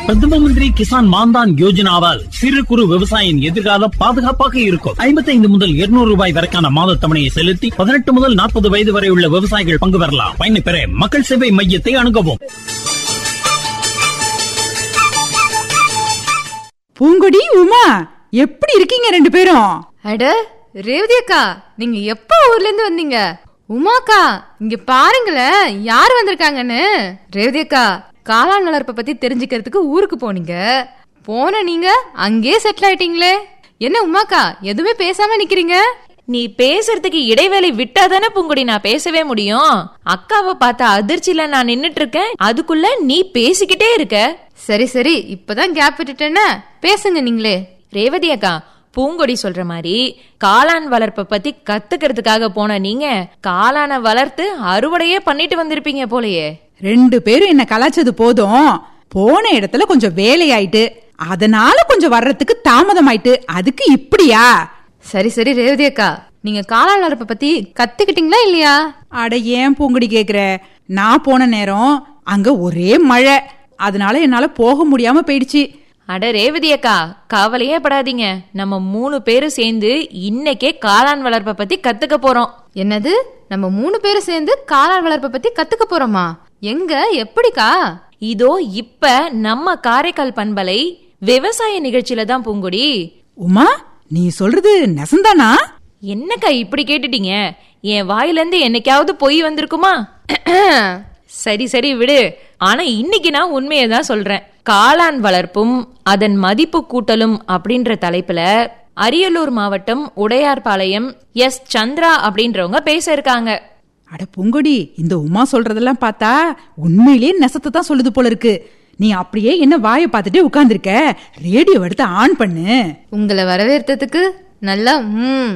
பிரதம மந்திரி கிசான் மான்தான் யோஜனாவால் சிறு குறு விவசாயியின் எதிர்காலம் பாதுகாப்பாக இருக்கும் ஐம்பத்தைந்து முதல் இருநூறு ரூபாய் வரைக்கான மாத தவணையை செலுத்தி பதினெட்டு முதல் நாற்பது வயது வரை உள்ள விவசாயிகள் பங்கு பெறலாம் பயனை பெற மக்கள் சேவை மையத்தை அணுகவும் பூங்கொடி உமா எப்படி இருக்கீங்க ரெண்டு பேரும் அட ரேவதி அக்கா நீங்க எப்ப ஊர்ல இருந்து வந்தீங்க உமாக்கா இங்க பாருங்களேன் யார் வந்திருக்காங்கன்னு ரேவதி அக்கா காளான் வளர்ப்பை பத்தி தெரிஞ்சுக்கிறதுக்கு ஊருக்கு போனீங்க போன நீங்க அங்கேயே செட்டில் ஆயிட்டீங்களே என்ன உமாக்கா எதுவுமே பேசாம நிக்கிறீங்க நீ பேசுறதுக்கு இடைவேளை விட்டாதானே பூங்குடி நான் பேசவே முடியும் அக்காவை பார்த்த அதிர்ச்சியில நான் நின்னுட்டு இருக்கேன் அதுக்குள்ள நீ பேசிக்கிட்டே இருக்க சரி சரி இப்பதான் கேப் விட்டுட்டேன்னா பேசுங்க நீங்களே ரேவதி அக்கா பூங்கொடி சொல்ற மாதிரி காளான் வளர்ப்பை பத்தி கத்துக்கிறதுக்காக போன நீங்க காளானை வளர்த்து அறுவடையே பண்ணிட்டு வந்திருப்பீங்க போலயே ரெண்டு பேரும் என்ன கலாச்சது போதும் போன இடத்துல கொஞ்சம் வேலையாயிட்டு அதனால கொஞ்சம் வர்றதுக்கு தாமதமாயிட்டு அதுக்கு இப்படியா சரி சரி ரேவதி அக்கா நீங்க காளான் வளர்ப்பை பத்தி கத்துக்கிட்டீங்களா இல்லையா அட ஏன் பூங்கொடி கேக்குற நான் போன நேரம் அங்க ஒரே மழை அதனால என்னால போக முடியாம போயிடுச்சு அட ரேவதி அக்கா கவலையே படாதீங்க நம்ம மூணு பேரும் சேர்ந்து இன்னைக்கே காளான் வளர்ப்பை பத்தி கத்துக்க போறோம் என்னது நம்ம மூணு பேரும் சேர்ந்து காளான் வளர்ப்பை பத்தி கத்துக்க போறோமா எங்க எப்படிக்கா இதோ இப்ப நம்ம காரைக்கால் பண்பலை விவசாய நிகழ்ச்சியில தான் பூங்குடி உமா நீ சொல்றது நெசந்தானா என்னக்கா இப்படி கேட்டுட்டீங்க என் வாயில இருந்து என்னைக்காவது பொய் வந்திருக்குமா சரி சரி விடு ஆனா இன்னைக்கு நான் உண்மையை தான் சொல்றேன் காளான் வளர்ப்பும் அதன் மதிப்பு கூட்டலும் அப்படின்ற தலைப்புல அரியலூர் மாவட்டம் உடையார்பாளையம் எஸ் சந்திரா அப்படின்றவங்க பேச இருக்காங்க அட பூங்கொடி இந்த உமா சொல்றதெல்லாம் பார்த்தா உண்மையிலேயே நெசத்தை தான் சொல்லுது போல இருக்கு நீ அப்படியே என்ன வாயை பார்த்துட்டே உட்கார்ந்திருக்க ரேடியோ எடுத்து ஆன் பண்ணு உங்களை வரவேற்றதுக்கு நல்லா ம்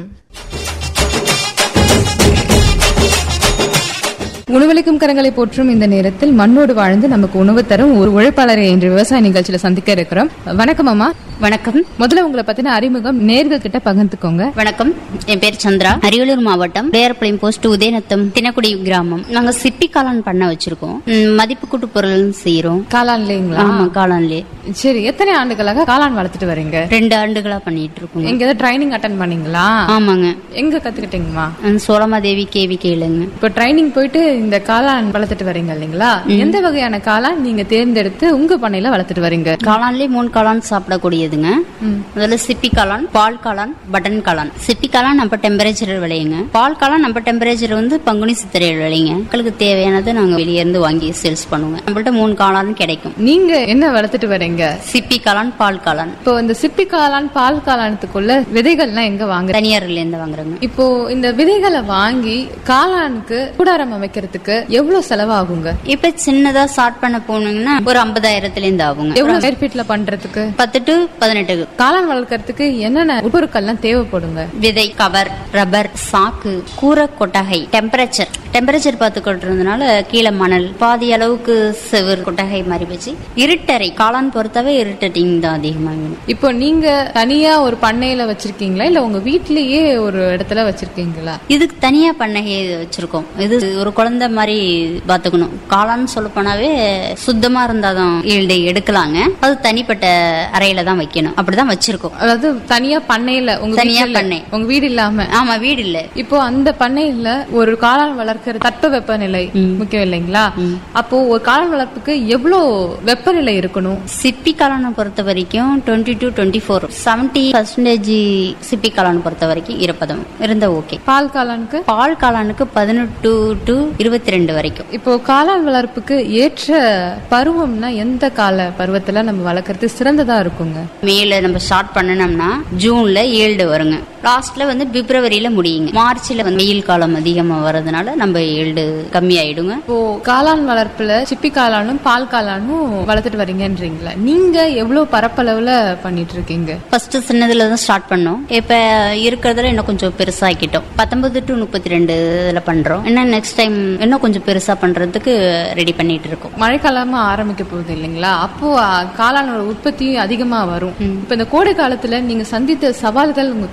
உணவளிக்கும் கரங்களை போற்றும் இந்த நேரத்தில் மண்ணோடு வாழ்ந்து நமக்கு உணவு தரும் ஒரு உழைப்பாளரை இன்று விவசாய நிகழ்ச்சியில சந்திக்க இருக்கிறோம் வணக்கம் அம்மா வணக்கம் முதல்ல உங்களை பத்தின அறிமுகம் நேர்கள் கிட்ட பகிர்ந்துக்கோங்க வணக்கம் என் பேர் சந்திரா அரியலூர் மாவட்டம் பேரப்பாளையம் போஸ்ட் உதயநத்தம் தினக்குடி கிராமம் நாங்க சிப்பி காளான் பண்ண வச்சிருக்கோம் ம், மதிப்பு கூட்டு பொருள் செய்யறோம் காளான்லேங்களா ஆமா காளான்லயே சரி எத்தனை ஆண்டுகளாக காளான் வளர்த்துட்டு வரீங்க ரெண்டு ஆண்டுகளா பண்ணிட்டு இருக்கோம் எங்க ஏதாவது ட்ரைனிங் அட்டன் பண்ணீங்களா ஆமாங்க எங்க கத்துக்கிட்டீங்கம்மா ம், சோளமாதேவி கேவி கேளுங்க இப்போ ட்ரைனிங் போயிட்டு இந்த காளான் வளர்த்துட்டு வரீங்க இல்லைங்களா எந்த வகையான காளான் நீங்க தேர்ந்தெடுத்து உங்க பண்ணையில வளர்த்துட்டு வரீங்க காளான்லயே மூணு காளான் சாப்பிடக்கூடியதுங்க முதல்ல சிப்பி காளான் பால் காளான் பட்டன் காளான் சிப்பி காளான் நம்ம டெம்பரேச்சர் விளையுங்க பால் காளான் நம்ம டெம்பரேச்சர் வந்து பங்குனி சித்திரையில் விளையுங்க மக்களுக்கு தேவையானதை நாங்க வெளியே இருந்து வாங்கி சேல்ஸ் பண்ணுவோம் நம்மள்ட்ட மூணு காளான் கிடைக்கும் நீங்க என்ன வளர்த்துட்டு வரீங்க சிப்பி காளான் பால் காளான் இப்போ இந்த சிப்பி காளான் பால் காளானத்துக்குள்ள விதைகள்லாம் எங்க வாங்குற தனியார்ல இருந்து வாங்குறோங்க இப்போ இந்த விதைகளை வாங்கி காளானுக்கு கூடாரம் அமைக்கிறதுக்கு எவ்வளவு செலவாகுங்க இப்ப சின்னதா ஸ்டார்ட் பண்ண போனீங்கன்னா ஒரு ஐம்பதாயிரத்துல இருந்து ஆகுங்க எவ்வளவு ஸ்கொயர் ஃபீட்ல பண்றதுக்கு பத்து டு பதினெட்டு காளான் வளர்க்கறதுக்கு என்னென்ன உட்பொருட்கள்லாம் தேவைப்படுங்க விதை கவர் ரப்பர் சாக்கு கூரை கொட்டகை டெம்பரேச்சர் டெம்பரேச்சர் பார்த்து கொட்டுறதுனால கீழே மணல் பாதி அளவுக்கு செவர் கொட்டகை மாதிரி வச்சு இருட்டறை காளான் பொறுத்தவே இருட்டரிங் தான் அதிகமாக வேணும் இப்போ நீங்க தனியா ஒரு பண்ணையில வச்சிருக்கீங்களா இல்ல உங்க வீட்லயே ஒரு இடத்துல வச்சிருக்கீங்களா இதுக்கு தனியா பண்ணகை வச்சிருக்கோம் இது ஒரு குழந்தை மாதிரி பாத்துக்கணும் காளான் சொல்ல போனாவே சுத்தமா இருந்தாதான் ஈல்டு எடுக்கலாங்க அது தனிப்பட்ட அறையில தான் வைக்கணும் அப்படிதான் வச்சிருக்கோம் அதாவது தனியா பண்ணையில உங்க தனியா வீட்ல இல்ல. பண்ணை. உங்க வீடு இல்லாம ஆமா வீடு இல்ல இப்போ அந்த பண்ணையில ஒரு காளான் வளர்க்கிற தட்ப வெப்பநிலை முக்கியம் இல்லைங்களா அப்போ ஒரு காளான் வளர்ப்புக்கு எவ்வளவு வெப்பநிலை இருக்கணும் சிப்பி காளானை பொறுத்த வரைக்கும் twenty to twenty four seventy percentage சிப்பி காளானை பொறுத்த வரைக்கும் ஈரப்பதம் இருந்தா ஓகே பால் காளானுக்கு பால் காளானுக்கு பதினெட்டு டு இருபத்தி ரெண்டு வரைக்கும் இப்போ காளான் வளர்ப்புக்கு ஏற்ற பருவம்னா எந்த கால பருவத்துல நம்ம வளர்க்கறது சிறந்ததா இருக்குங்க மேல நம்ம ஸ்டார்ட் பண்ணனோம்னா ஜூன்ல ஏழு வருங்க லாஸ்ட்ல வந்து பிப்ரவரியில முடியுங்க மார்ச்ல வந்து வெயில் காலம் அதிகமா வர்றதுனால நம்ம ஏழு கம்மியாயிடுங்க இப்போ காளான் வளர்ப்புல சிப்பி காளானும் பால் காளானும் வளர்த்துட்டு வரீங்கன்றீங்களா நீங்க எவ்வளவு பரப்பளவுல பண்ணிட்டு இருக்கீங்க ஃபர்ஸ்ட் சின்னதுல தான் ஸ்டார்ட் பண்ணோம் இப்ப இருக்கிறதுல இன்னும் கொஞ்சம் பெருசாக்கிட்டோம் பத்தொன்பது டு முப்பத்தி ரெண்டு இதுல பண்றோம் இன்னும் நெக்ஸ்ட் டைம் இன்னும் கொஞ்சம் பெருசா பண்றதுக்கு ரெடி பண்ணிட்டு இருக்கோம் மழைக்காலமா ஆரம்பிக்க போகுது இல்லைங்களா அப்போ அ, காளானோட உற்பத்தி அதிகமா வரும் இப்ப இந்த கோடை காலத்துல நீங்க சந்தித்த சவால்கள் உங்க